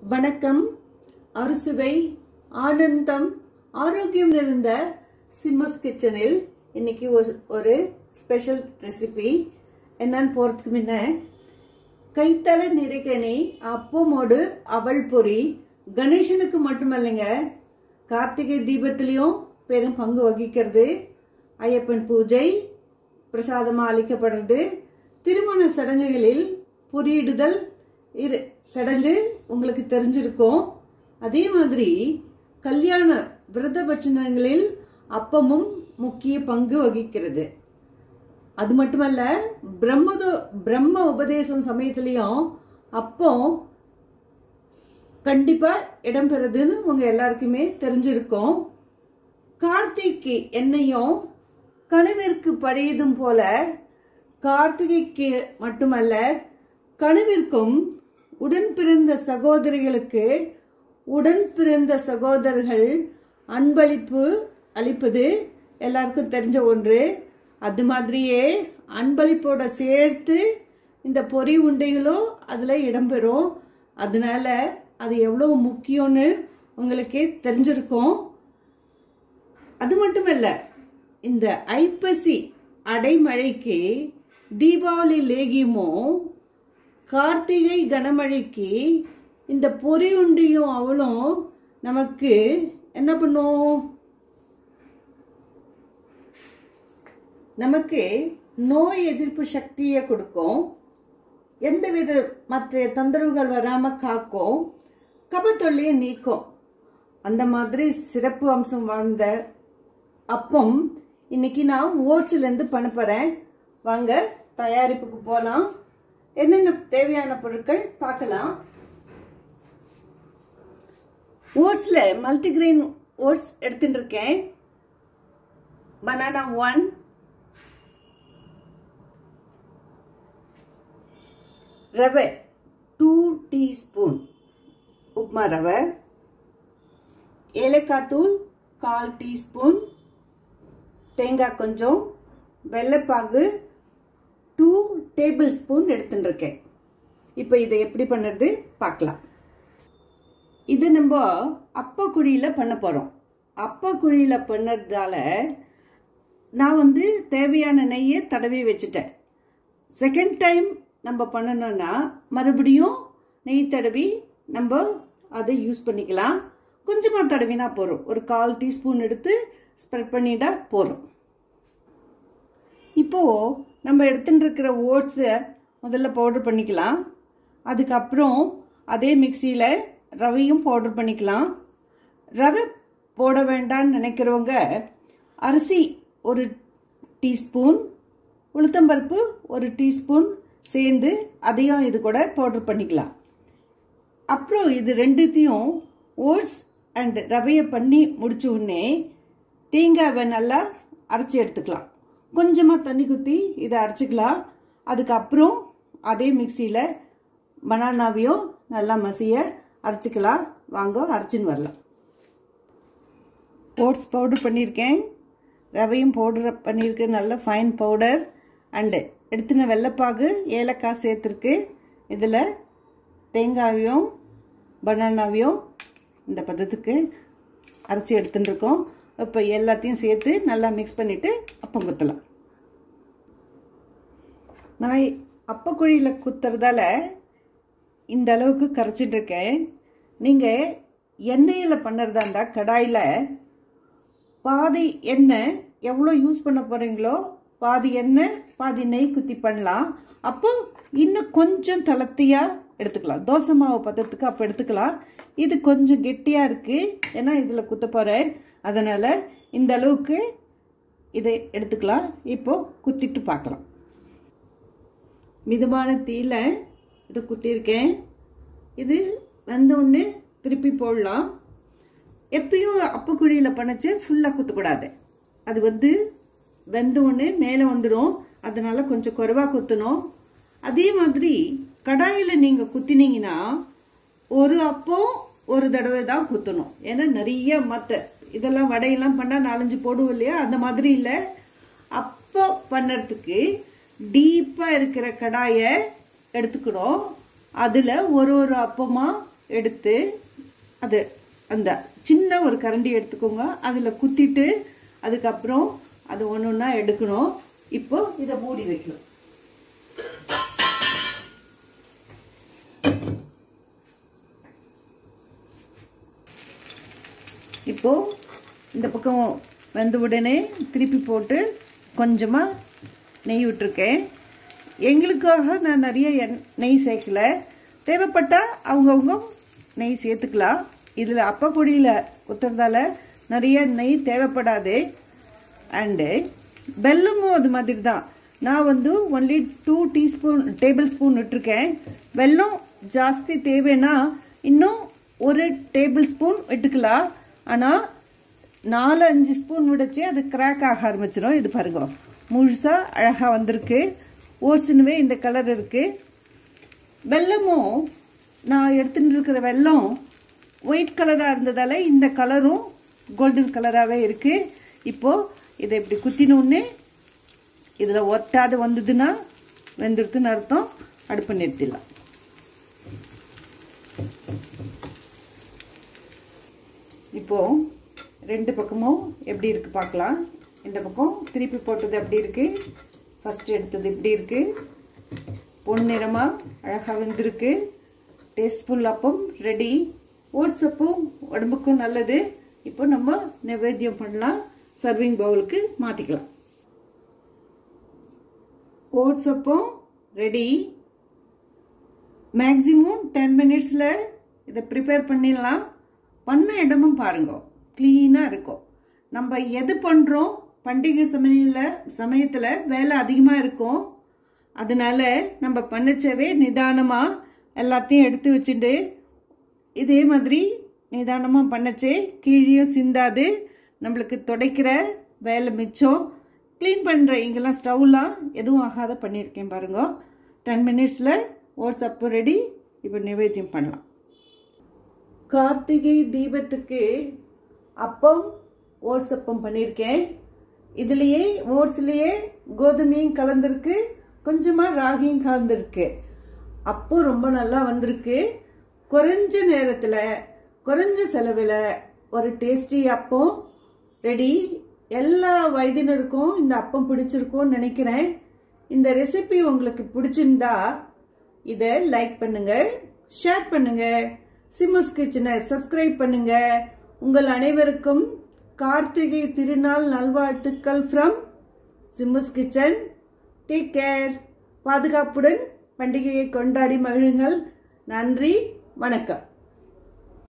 வணக்கம் அறுசுவை ஆனந்தம் ஆரோக்கியம் நிறைந்த சிம்மஸ் கிச்சனில் இன்னைக்கு ஒரு- ஒரு ஸ்பெஷல் ரெசிபி என்னன்னு போகிறதுக்கு முன்ன கைத்தல நிறைகனி அப்பமோடு அவள் பொரி கணேசனுக்கு மட்டுமல்லைங்க கார்த்திகை தீபத்திலையும் பெரும் பங்கு வகிக்கிறது ஐயப்பன் பூஜை பிரசாதமாக அளிக்கப்படுறது திருமண சடங்குகளில் பொறியிடுதல் இரு சடங்கு உங்களுக்கு தெரிஞ்சிருக்கும் அதே மாதிரி கல்யாண விரதபட்சணங்களில் அப்பமும் முக்கிய பங்கு வகிக்கிறது அது மட்டுமல்ல பிரம்மதோ பிரம்ம உபதேசம் சமயத்திலையும் அப்போ கண்டிப்பா இடம்பெறுதுன்னு உங்க எல்லாருக்குமே தெரிஞ்சிருக்கும் கார்த்திகை என்னையும் கணுவிற்கு படையதும் போல கார்த்திகைக்கு மட்டுமல்ல கணுவிற்கும் உடன் பிறந்த சகோதரிகளுக்கு உடன் பிறந்த சகோதரர்கள் அன்பளிப்பு அளிப்பது எல்லாருக்கும் தெரிஞ்ச ஒன்று அது மாதிரியே அன்பளிப்போட சேர்த்து இந்த பொறி உண்டைகளும் அதில் இடம்பெறும் அதனால அது எவ்வளோ முக்கியம்னு உங்களுக்கே தெரிஞ்சிருக்கும் அது மட்டுமல்ல இந்த ஐப்பசி அடைமழைக்கு தீபாவளி லேகியமோ கார்த்திகை கனமழைக்கு இந்த பொறி உண்டியும் அவளும் நமக்கு என்ன பண்ணும் நமக்கு நோய் எதிர்ப்பு சக்தியை கொடுக்கும் எந்தவித மற்ற தொந்தரவுகள் வராம காக்கும் கபத்தொல்லியை நீக்கும் அந்த மாதிரி சிறப்பு அம்சம் வாழ்ந்த அப்பம் இன்னைக்கு நான் ஓட்ஸ்ல இருந்து பண்ண போறேன் வாங்க தயாரிப்புக்கு போலாம் என்னென்ன தேவையான பொருட்கள் பார்க்கலாம் ஓட்ஸ்ல மல்டிகிரெயின் ஓட்ஸ் எடுத்துட்டு இருக்கேன் பனானா ஒன் ரவை டூ டீஸ்பூன் உப்மா ரவை ஏலக்காய் தூள் கால் டீஸ்பூன் தேங்காய் கொஞ்சம் வெள்ளைப்பாகு டூ டேபிள் ஸ்பூன் எடுத்துட்டு இருக்கேன் இப்போ இதை எப்படி பண்ணுறது பார்க்கலாம் இது நம்ம அப்ப குழியில் பண்ண போகிறோம் அப்ப குழியில் பண்ணறதால நான் வந்து தேவையான நெய்யை தடவி வச்சுட்டேன் செகண்ட் டைம் நம்ம பண்ணணும்னா மறுபடியும் நெய் தடவி நம்ம அதை யூஸ் பண்ணிக்கலாம் கொஞ்சமாக தடவினா போகிறோம் ஒரு கால் டீஸ்பூன் எடுத்து ஸ்ப்ரெட் பண்ணிட்டா போகிறோம் இப்போது நம்ம எடுத்துட்டு இருக்கிற ஓட்ஸை முதல்ல பவுடர் பண்ணிக்கலாம் அதுக்கப்புறம் அதே மிக்சியில் ரவையும் பவுடர் பண்ணிக்கலாம் ரவை போட வேண்டாம்னு நினைக்கிறவங்க அரிசி ஒரு டீஸ்பூன் உளுத்தம்பருப்பு ஒரு டீஸ்பூன் சேர்ந்து அதையும் இது கூட பவுடர் பண்ணிக்கலாம் அப்புறம் இது ரெண்டுத்தையும் ஓட்ஸ் அண்ட் ரவையை பண்ணி முடிச்ச உடனே தேங்காவை நல்லா அரைச்சி எடுத்துக்கலாம் கொஞ்சமாக தண்ணி குத்தி இதை அரைச்சிக்கலாம் அதுக்கப்புறம் அதே மிக்சியில் பனானாவையும் நல்லா மசிய அரைச்சிக்கலாம் வாங்க அரைச்சின்னு வரலாம் ஓட்ஸ் பவுடர் பண்ணியிருக்கேன் ரவையும் பவுடர் பண்ணியிருக்கு நல்ல ஃபைன் பவுடர் அண்டு எடுத்துன வெள்ளைப்பாகு ஏலக்காய் சேர்த்துருக்கு இதில் தேங்காவையும் பனானாவையும் இந்த பதத்துக்கு அரைச்சி எடுத்துட்டு இருக்கோம் இப்போ எல்லாத்தையும் சேர்த்து நல்லா மிக்ஸ் பண்ணிவிட்டு அப்பம் குத்தலாம் நான் அப்பக்குழியில் குத்துறதால இந்த அளவுக்கு கரைச்சிட்டு இருக்கேன் நீங்கள் எண்ணெயில் பண்ணுறதா இருந்தால் கடாயில் பாதி எண்ணெய் எவ்வளோ யூஸ் பண்ண போகிறீங்களோ பாதி எண்ணெய் பாதி நெய் குத்தி பண்ணலாம் அப்போ இன்னும் கொஞ்சம் தளர்த்தியாக எடுத்துக்கலாம் தோசை மாவு பதத்துக்கு அப்போ எடுத்துக்கலாம் இது கொஞ்சம் கெட்டியாக இருக்குது ஏன்னா இதில் குத்த போகிறேன் அதனால் இந்த அளவுக்கு இதை எடுத்துக்கலாம் இப்போது குத்திட்டு பார்க்கலாம் மிதமான தீயில இதை குத்திருக்கேன் இது வந்த உடனே திருப்பி போடலாம் எப்பயும் அப்புக்குழியில் பண்ணச்சு ஃபுல்லாக குத்தக்கூடாது அது வந்து வெந்த உடனே மேலே வந்துடும் அதனால கொஞ்சம் குறைவாக குத்தணும் அதே மாதிரி கடாயில் நீங்கள் குத்தினீங்கன்னா ஒரு அப்பம் ஒரு தடவை தான் குத்தணும் ஏன்னா நிறைய மற்ற இதெல்லாம் வடையெல்லாம் பண்ணால் நாலஞ்சு போடுவோம் இல்லையா அந்த மாதிரி இல்லை அப்போ பண்ணுறதுக்கு டீப்பாக இருக்கிற கடாயை எடுத்துக்கணும் அதில் ஒரு ஒரு அப்பமாக எடுத்து அது அந்த சின்ன ஒரு கரண்டி எடுத்துக்கோங்க அதில் குத்திட்டு அதுக்கப்புறம் அது ஒன்று ஒன்றா எடுக்கணும் இப்போ இதை மூடி வைக்கணும் இப்போ இந்த பக்கம் வெந்த உடனே திருப்பி போட்டு கொஞ்சமாக நெய் விட்டுருக்கேன் எங்களுக்காக நான் நிறைய எண் நெய் சேர்க்கல தேவைப்பட்டால் அவங்கவுங்க நெய் சேர்த்துக்கலாம் இதில் அப்பக்குடியில் குத்துறதால நிறைய நெய் தேவைப்படாது அண்டு வெல்லமும் அது மாதிரி தான் நான் வந்து only two teaspoon tablespoon விட்டுருக்கேன் வெல்லம் ஜாஸ்தி தேவைன்னா இன்னும் ஒரு டேபிள் ஸ்பூன் விட்டுக்கலாம் ஆனால் நாலு அஞ்சு ஸ்பூன் விடச்சே அது கிராக் ஆக ஆரம்பிச்சிடும் இது பாருங்க முழுசாக அழகாக வந்திருக்கு ஓர்ஸுனுவே இந்த கலர் இருக்குது வெல்லமும் நான் எடுத்துட்டு இருக்கிற வெல்லம் ஒயிட் கலராக இருந்ததால் இந்த கலரும் கோல்டன் கலராகவே இருக்குது இப்போது இதை இப்படி குத்தினோடனே இதில் ஒட்டாது வந்ததுன்னா வெந்துடுத்துன்னு அர்த்தம் அடுப்பு நிறுத்திடலாம் இப்போது ரெண்டு பக்கமும் எப்படி இருக்குது பார்க்கலாம் இந்த பக்கம் திருப்பி போட்டது எப்படி இருக்குது ஃபஸ்ட்டு எடுத்தது இப்படி இருக்குது பொன்னிறமாக அழகாக வெந்திருக்கு டேஸ்ட்ஃபுல் அப்பம் ரெடி ஓட்ஸ் அப்பம் உடம்புக்கும் நல்லது இப்போ நம்ம நைவேத்தியம் பண்ணலாம் சர்விங் பவுலுக்கு மாற்றிக்கலாம் ஓட்ஸ் அப்பம் ரெடி மேக்ஸிமம் டென் மினிட்ஸில் இதை ப்ரிப்பேர் பண்ணிடலாம் பண்ண இடமும் பாருங்க க்ளீனாக இருக்கும் நம்ம எது பண்ணுறோம் பண்டிகை சமையலில் சமயத்தில் வேலை அதிகமாக இருக்கும் அதனால நம்ம பண்ணச்சவே நிதானமாக எல்லாத்தையும் எடுத்து வச்சுட்டு இதே மாதிரி நிதானமாக பண்ணச்சே கீழேயும் சிந்தாது நம்மளுக்கு துடைக்கிற வேலை மிச்சம் க்ளீன் பண்ணுற இங்கெல்லாம் ஸ்டவ்லாம் எதுவும் ஆகாத பண்ணியிருக்கேன் பாருங்க டென் மினிட்ஸில் ஓட்ஸ் அப்போ ரெடி இப்போ நிவேத்தியம் பண்ணலாம் கார்த்திகை தீபத்துக்கு அப்பம் ஓட்ஸ் அப்பம் பண்ணியிருக்கேன் இதுலேயே ஓட்ஸ்லேயே கோதுமையும் கலந்துருக்கு கொஞ்சமாக ராகியும் கலந்துருக்கு அப்போ ரொம்ப நல்லா வந்திருக்கு குறைஞ்ச நேரத்தில் குறைஞ்ச செலவில் ஒரு டேஸ்டி அப்பம் ரெடி எல்லா வயதினருக்கும் இந்த அப்பம் பிடிச்சிருக்கும்னு நினைக்கிறேன் இந்த ரெசிபி உங்களுக்கு பிடிச்சிருந்தா இதை லைக் பண்ணுங்க ஷேர் பண்ணுங்க சிம்மஸ் கிச்சனை சப்ஸ்கிரைப் பண்ணுங்க உங்கள் அனைவருக்கும் கார்த்திகை திருநாள் நல்வாழ்த்துக்கள் from Simma's kitchen take care பாதுகாப்புடன் பண்டிகையை கொண்டாடி மகிழுங்கள் நன்றி வணக்கம்